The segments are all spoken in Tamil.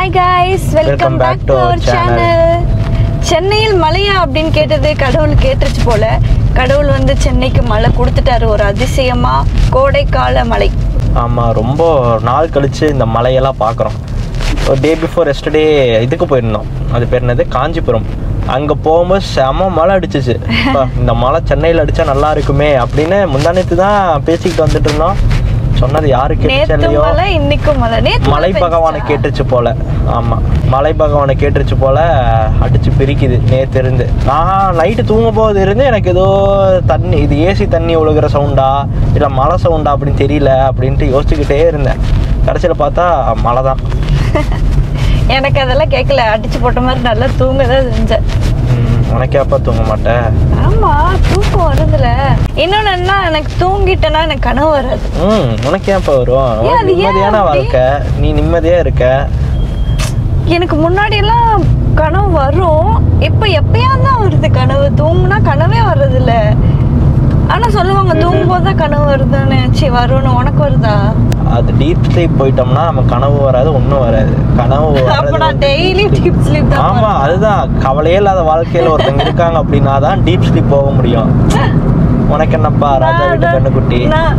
Hi guys welcome Welcome back back to to our our channel. Channel சென்னையில் மழையா அப்படின்னு கேட்டது கடவுள் கேட்டுருச்சு போல கடவுள் வந்து சென்னைக்கு மழை கொடுத்துட்டாரு ஒரு அதிசயமா கோடைக்கால மழை ஆமாம் ரொம்ப நாள் கழிச்சு இந்த மலையெல்லாம் பார்க்குறோம் ஒரு டே பிஃபோர் எஸ்டர்டே இதுக்கு போயிருந்தோம் அது பேர் என்னது காஞ்சிபுரம் அங்கே போகும்போது செம மழை அடிச்சிச்சு அப்பா, இந்த மழை சென்னையில் அடித்தா நல்லா இருக்குமே அப்படின்னு முந்தானத்து தான் பேசிக்கிட்டு வந்துட்டு இருந்தோம் சொன்னது யாரு கேட்டுச்சு நேத்து இல்லையோ மழை இன்னைக்கும் மழை நேத்து மலை பகவானை கேட்டுச்சு போல ஆமா மலை பகவானை கேட்டுச்சு போல அடிச்சு பிரிக்குது நேத்து இருந்து நான் நைட்டு தூங்கும் போது இருந்து எனக்கு ஏதோ தண்ணி இது ஏசி தண்ணி ஒழுகுற சவுண்டா இல்ல மழை சவுண்டா அப்படின்னு தெரியல அப்படின்ட்டு யோசிச்சுக்கிட்டே இருந்தேன் கடைசியில் பார்த்தா மழை தான் எனக்கு அதெல்லாம் கேட்கல அடிச்சு போட்ட மாதிரி நல்லா தூங்க தான் செஞ்சேன் ம், உனக்கே அப்பா தூங்க மாட்டேன் ஆமா தூக்கம் வருதுல இன்னொன்னு என்ன எனக்கு தூங்கிட்டேன்னா எனக்கு கனவு வராது ம் உனக்கு ஏன் இப்போ வரும் ஏன் உனக்கு அது ஏன் நிம்மதியான அப்படி? வாழ்க்கை நீ நிம்மதியா இருக்க எனக்கு முன்னாடி எல்லாம் கனவு வரும் இப்ப எப்பயா தான் வருது கனவு தூங்குனா கனவே வர்றது இல்ல ஆனா சொல்லுவாங்க தூங்கும் போது தான் கனவு வருதுன்னு சி வரும்னு உனக்கு வருதா அது டீப் ஸ்லீப் போயிட்டோம்னா நம்ம கனவு வராது ஒன்றும் வராது கனவு அப்ப வர்றது நான் வந்து daily deep sleep. Deep sleep தான் ஆமா அதுதான் கவலையே இல்லாத வாழ்க்கையில ஒருத்தங்க இருக்காங்க அப்படின்னா தான் டீப் ஸ்லீப் போக முடியும் உனக்கு என்னப்பா ராஜா வீட்டு நான் கண்ணுக்குட்டி நான்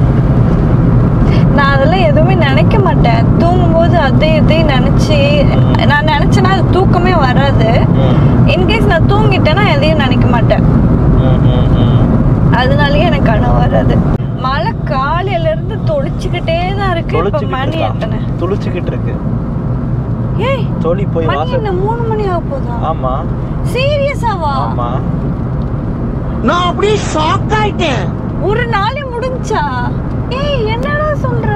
நான் அதெல்லாம் எதுவுமே நினைக்க மாட்டேன் தூங்கும்போது அதை இதையும் நினைச்சு நான் நினைச்சேன்னா அது தூக்கமே வராது ம், இன்கேஸ் நான் தூங்கிட்டேன்னா எதையும் நினைக்க மாட்டேன் ம், ம், ம். அதனாலயே எனக்கு கனவு வராது மழை காலையில இருந்து தொளிச்சுக்கிட்டே தான் இருக்கு இப்ப தொளிச்சுக்கிட்டு மணி எத்தனை இருக்கா? துளிச்சுக்கிட்டு இருக்கு ஏய் தொலி போய் மணி வாசல் என்ன மூணு மணி ஆக போதா ஆமா சீரியஸாவா ஆமா நான் அப்படியே ஷாக் ஆயிட்டேன் ஒரு நாளே முடிஞ்சா ஏய் என்னடா சொல்ற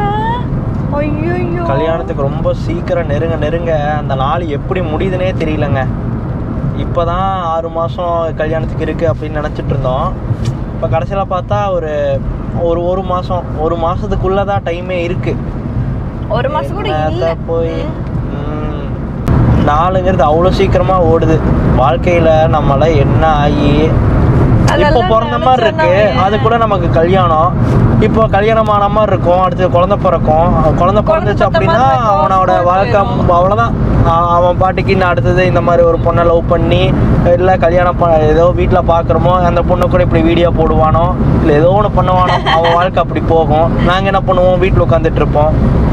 ஐயோ கல்யாணத்துக்கு ரொம்ப சீக்கிரம் நெருங்க நெருங்க அந்த நாள் எப்படி முடியுதுன்னே தெரியலங்க இப்போதான் ஆறு மாதம் கல்யாணத்துக்கு இருக்குது அப்படின்னு நினச்சிட்டு இருந்தோம் இப்போ கடைசியில் பார்த்தா ஒரு ஒரு ஒரு மாதம் ஒரு மாதத்துக்குள்ளே தான் டைமே இருக்குது ஒரு மாசம் கூட இல்ல என்னத்த போய் ம், நாளுங்கிறது அவ்வளோ சீக்கிரமாக ஓடுது வாழ்க்கையில் நம்மள என்ன ஆகி இப்போ அதெல்லாம் பிறந்த மாதிரி இருக்கு நினைச்சா அது கூட நமக்கு கல்யாணம் இப்போ கல்யாணம் ஆன மாதிரி இருக்கும் அடுத்து குழந்தை பிறக்கும் குழந்தை பிறந்துச்சு பெத்த அப்படின்னா மாதிரி இருக்கும், அவனோட school வாழ்க்கை போயிடும். அவ்வளோதான் அவன் பாட்டுக்கு இன்னும் அடுத்தது இந்த மாதிரி ஒரு பொண்ணை லவ் பண்ணி இல்லை கல்யாணம் ப ஏதோ வீட்டில் பார்க்குறோமோ அந்த பொண்ணு கூட இப்படி வீடியோ போடுவானோ இல்லை ஏதோ ஒன்று பண்ணுவானோ அவன் வாழ்க்கை அப்படி போகும் நாங்கள் என்ன பண்ணுவோம் வீட்டில் உட்காந்துட்டு இருப்போம்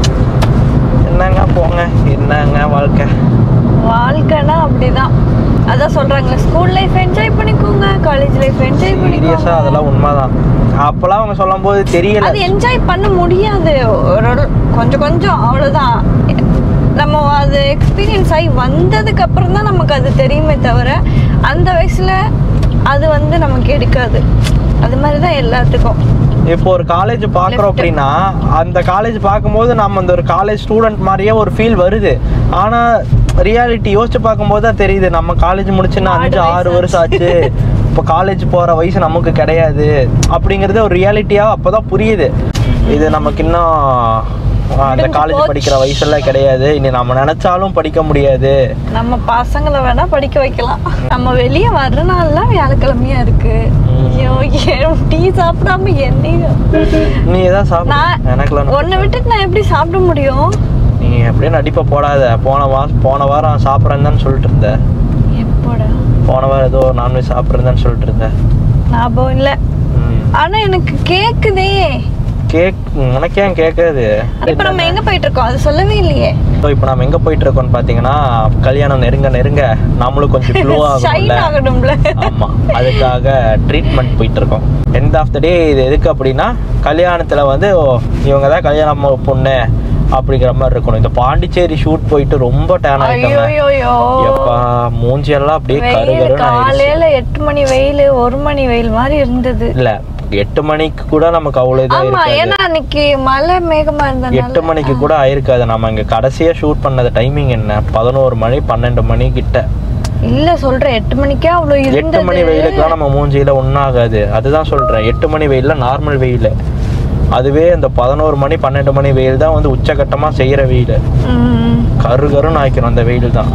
என்னங்க போங்க என்னங்க வாழ்க்கை வாழ்க்கைனா அப்படிதான் அதான் சொல்றாங்க ஸ்கூல் லைஃப் என்ஜாய் பண்ணிக்கோங்க காலேஜ் லைஃப் என்ஜாய் சீரியஸாக பண்ணிக்கோங்க அதெல்லாம் உண்மைதான் அப்போல்லாம் அவங்க சொல்லும்போது தெரியல அது என்ஜாய் பண்ண முடியாது ஒரு ஒரு- கொஞ்சம் கொஞ்சம் அவ்வளவுதான் நம்ம அது எக்ஸ்பீரியன்ஸ் ஆகி வந்ததுக்கு அப்புறம் தான் நமக்கு அது தெரியுமே தவிர அந்த வயசுல அது வந்து நமக்கு எடுக்காது அது மாதிரி தான் எல்லாத்துக்கும் இப்போ ஒரு காலேஜ் பார்க்குறோம் Left. அப்படின்னா அந்த காலேஜ் பார்க்கும்போது நம்ம அந்த ஒரு காலேஜ் ஸ்டூடெண்ட் மாதிரியே ஒரு ஃபீல் வருது ஆனால் ரியாலிட்டி யோசிச்சு பார்க்கும்போது தான் தெரியுது நம்ம காலேஜ் முடிச்சுன்னா ஆறு அஞ்சு ஆறு வயசு வருஷம் ஆச்சு இப்போ காலேஜ் போகிற வயசு நமக்கு கிடையாது அப்படிங்கிறது ஒரு ரியாலிட்டியாக அப்போ தான் புரியுது இது நமக்கு இன்னும் ஆ, அந்த முடிஞ்சு காலேஜ் போச்சு. படிக்கிற வயசெல்லாம் கிடையாது இனி நம்ம நினைச்சாலும் படிக்க முடியாது நம்ம பசங்களை வேணா படிக்க வைக்கலாம் நம்ம வெளியே வர்ற நாள்லாம் வியாழக்கிழமையா இருக்கு ம். ஐயோ ஏன் டீ சாப்பிடாம என்னையும் நீ தான் சாப்பிடு நான் எனக்குலாம் ஒன்னை விட்டுட்டு நான் எப்படி சாப்பிட முடியும் நீ அப்படியே நடிப்பை போடாத போன வாரம் போன வாரம் சாப்பிட்றேன்னு தான் சொல்லிட்டு இருந்த எப்போடா போன வாரம் ஏதோ நான்வெஜ் சாப்பிட்றேன்னு சொல்லிட்டு இருந்தேன் ஞாபகம் இல்ல ம். ஆனா எனக்கு கேக்குதே கேக் உனக்கு ஏன் கேட்குது இப்ப நம்ம எங்க போயிட்டு இருக்கோம் அது சொல்லவே இல்லையே ஸோ இப்போ நம்ம எங்கே போயிட்டு இருக்கோம்னு பார்த்தீங்கன்னா கல்யாணம் நெருங்க நெருங்க நம்மளும் கொஞ்சம் க்ளோ ஷைன் ஆகணும்ல ஆகணும்ல ஆமாம் அதுக்காக ட்ரீட்மெண்ட் போயிட்டு இருக்கோம் எண்ட் ஆஃப் த டே இது எதுக்கு அப்படின்னா கல்யாணத்தில் வந்து ஓ, இவங்க தான் கல்யாணம் பொண்ணு அப்படிங்கிற மாதிரி இருக்கணும் இந்த பாண்டிச்சேரி ஷூட் போயிட்டு ரொம்ப டேன் ஆகிட்டோங்க ஐயோயோயோ எப்பா மூஞ்சி எல்லாம் அப்படியே கரு வெயில் கருன்னு ஆயிடுச்சு காலையில எட்டு மணி வெயில் ஒரு மணி வெயில் மாதிரி இருந்தது இல்ல எட்டு மணிக்கு கூட நமக்கு அவ்வளோ இதாக ஆமா இருக்காது ஏன்னா அன்னைக்கு மழை மேகமா எட்டு இருந்தனால மணிக்கு கூட ஆயிருக்காது நம்ம இங்க கடைசியா ஷூட் பண்ணது டைமிங் என்ன பதினோரு மணி பன்னெண்டு மணி கிட்ட இல்ல சொல்றேன் எட்டு மணிக்கே அவ்வளவு எட்டு மணி இருந்தது வெயிலுக்குலாம் நம்ம மூஞ்சியில ஒன்றாகாது அதுதான் சொல்றேன் எட்டு மணி வெயில்ல நார்மல் வெயில் அதுவே இந்த பதினோரு மணி பன்னெண்டு மணி வெயில் தான் வந்து உச்சகட்டமா செய்யற வெயில் ம். கரு கருன்னு ஆய்க்கிறோம் அந்த வெயில் தான்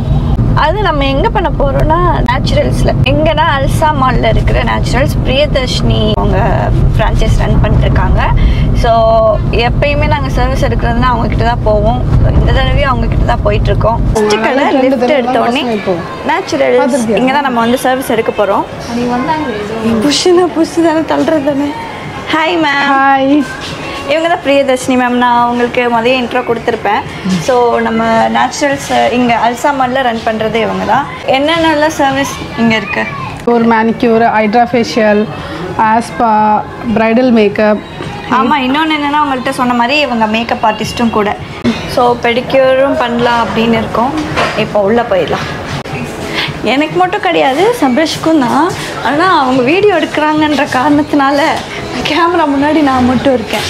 அது நம்ம எங்கே பண்ண போகிறோம்னா நேச்சுரல்ஸில் எங்கன்னா அல்சா மாலில் இருக்கிற நேச்சுரல்ஸ் பிரியதர்ஷினி அவங்க ஃப்ரான்ச்சைஸ் ரன் பண்ணிட்டுருக்காங்க ஸோ எப்பயுமே நாங்கள் சர்வீஸ் எடுக்கிறதுனா அவங்கக்கிட்ட தான் போவோம் So, இந்த தடவையும் அவங்கக்கிட்ட தான் போயிட்டுருக்கோம் ஃபஸ்ட்டு கடை லிஃப்ட் எடுத்தோடனே நேச்சுரல்ஸ் இங்கே தான் நம்ம வந்து சர்வீஸ் எடுக்க போகிறோம் புஷ்ஷுனா புஷ் தானே தள்ளுறது தானே ஹாய் மேம் ஹாய் இவங்க தான் பிரியதர்ஷினி மேம் நான் உங்களுக்கு முதல்ல இன்ட்ரோ கொடுத்துருப்பேன் ஸோ நம்ம நேச்சுரல்ஸ் இங்கே அல்சாமல்ல ரன் பண்ணுறது இவங்க தான் என்னென்னலாம் சர்வீஸ் இங்கே இருக்குது ஒரு மேனிக்யூர் ஹைட்ரா ஃபேஷியல் ஆஸ்பா பிரைடல் மேக்கப் ஆமாம் இன்னொன்று என்னென்னா உங்கள்கிட்ட சொன்ன மாதிரி இவங்க மேக்கப் ஆர்டிஸ்ட்டும் கூட ஸோ பெடிக்யூரும் பண்ணலாம் அப்படின்னு இருக்கோம் இப்போ உள்ளே போயிடலாம் எனக்கு மட்டும் கிடையாது சப்ரஷ்க்கும் தான் ஆனால் அவங்க வீடியோ எடுக்கிறாங்கன்ற காரணத்தினால கேமரா முன்னாடி நான் மட்டும் இருக்கேன்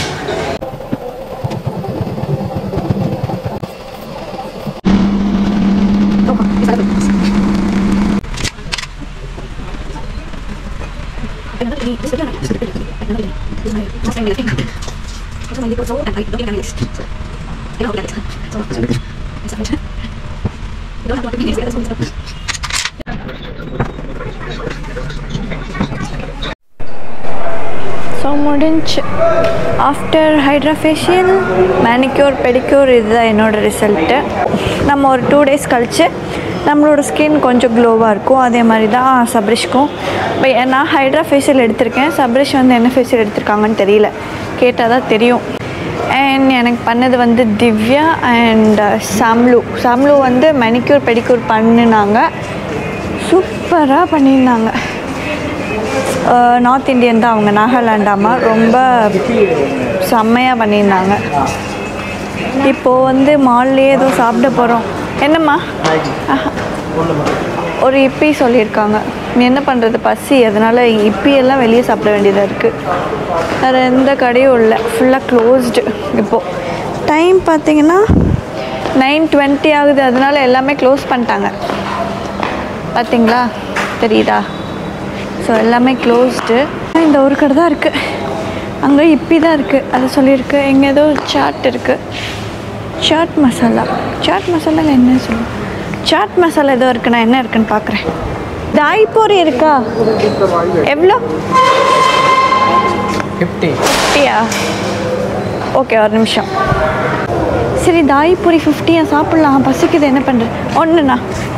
ஸோ முடிஞ்சு after hydra facial manicure pedicure இதுதான் என்னோடய ரிசல்ட்டு நம்ம ஒரு டூ டேஸ் கழித்து நம்மளோட ஸ்கின் கொஞ்சம் க்ளோவாக இருக்கும் அதே மாதிரி தான் சப்ரிஷ்க்கும் இப்போ நான் ஹைட்ரா ஃபேஷியல் எடுத்திருக்கேன் சப்ரிஷ் வந்து என்ன ஃபேஷியல் எடுத்திருக்காங்கன்னு தெரியல கேட்டால் தான் தெரியும் அண்ட் எனக்கு பண்ணது வந்து திவ்யா அண்ட் சாம்லு சாம்லு வந்து மெனிக்யூர் பெடிக்யூர் பண்ணினாங்க சூப்பராக பண்ணியிருந்தாங்க நார்த் இந்தியன் தான் அவங்க நாகாலாண்டாமா ரொம்ப செம்மையாக பண்ணியிருந்தாங்க இப்போது வந்து மால்லேயே ஏதோ சாப்பிட போகிறோம் என்னம்மா ஆஹா. ஒரு இப்பி சொல்லியிருக்காங்க நீ என்ன பண்ணுறது பசி அதனால் இப்பி எல்லாம் வெளியே சாப்பிட வேண்டியதாக இருக்குது வேறு எந்த கடையும் இல்லை ஃபுல்லாக க்ளோஸ்டு இப்போது டைம் பார்த்தீங்கன்னா நைன் டுவெண்ட்டி ஆகுது அதனால எல்லாமே க்ளோஸ் பண்ணிட்டாங்க பார்த்தீங்களா தெரியுதா ஸோ எல்லாமே க்ளோஸ்டு இந்த ஒரு கடை தான் இருக்குது அங்கே இப்பி தான் இருக்குது அது சொல்லியிருக்கு இங்கே ஏதோ சாட் இருக்குது சாட் மசாலா சாட் மசாலாவில் என்ன சொல்லுவோம் சாட் மசாலா ஏதோ இருக்குது நான் என்ன இருக்குன்னு பார்க்குறேன் தாய்பூரி இருக்கா எவ்வளோ ஃபிஃப்டி ஃபிஃப்டியா ஓகே ஒரு நிமிஷம் சரி தாய்பூரி ஃபிஃப்டியா சாப்பிட்லாம் பசிக்குது என்ன பண்ணுறது ஒன்றுண்ணா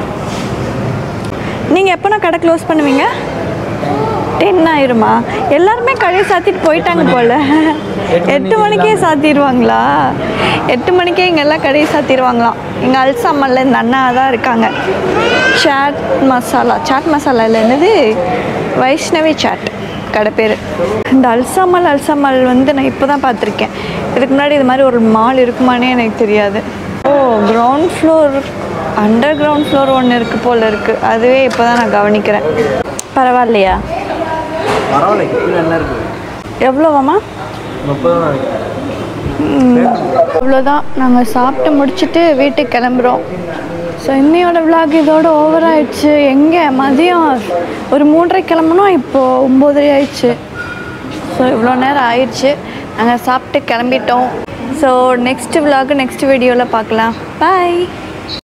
நீங்கள் எப்போண்ணா கடை க்ளோஸ் பண்ணுவீங்க டென் ஆயிருமா எல்லாருமே கடையை சாத்திட்டு போயிட்டாங்க போல எட்டு மணிக்கே சாத்திடுவாங்களா எட்டு மணிக்கே இங்கே எல்லாம் கடையை சாத்திடுவாங்களாம் இங்கே அல்சாமல்ல இந்த அண்ணா தான் இருக்காங்க சாட் மசாலா சாட் மசாலாவில் என்னது வைஷ்ணவி சாட் கடை பேர் இந்த அல்சாமல் அல்சாமல் வந்து நான் இப்போ தான் பார்த்துருக்கேன் இதுக்கு முன்னாடி இது மாதிரி ஒரு மால் இருக்குமானே எனக்கு தெரியாது ஓ ground floor under ground floor ஒன்று இருக்குது போல் இருக்குது அதுவே இப்போ தான் நான் கவனிக்கிறேன் பரவாயில்லையா பரவாயில்ல கீழே என்ன இருக்கு எவ்வளோவாம்மா முப்பது தான் இருக்கு அவ்வளோதான் நாங்கள் சாப்பிட்டு முடிச்சுட்டு வீட்டுக்கு கிளம்புறோம் ஸோ இன்னையோட விலாக் இதோட ஓவர் ஆயிடுச்சு எங்கே மதியம் ஒரு மூன்றரை கிளம்புனோம் இப்போது ஒம்போதரை ஆயிடுச்சு ஸோ இவ்வளோ நேரம் ஆயிடுச்சு நாங்கள் சாப்பிட்டு கிளம்பிட்டோம் ஸோ நெக்ஸ்ட் விலாக் நெக்ஸ்ட் வீடியோவில் பார்க்கலாம் பாய்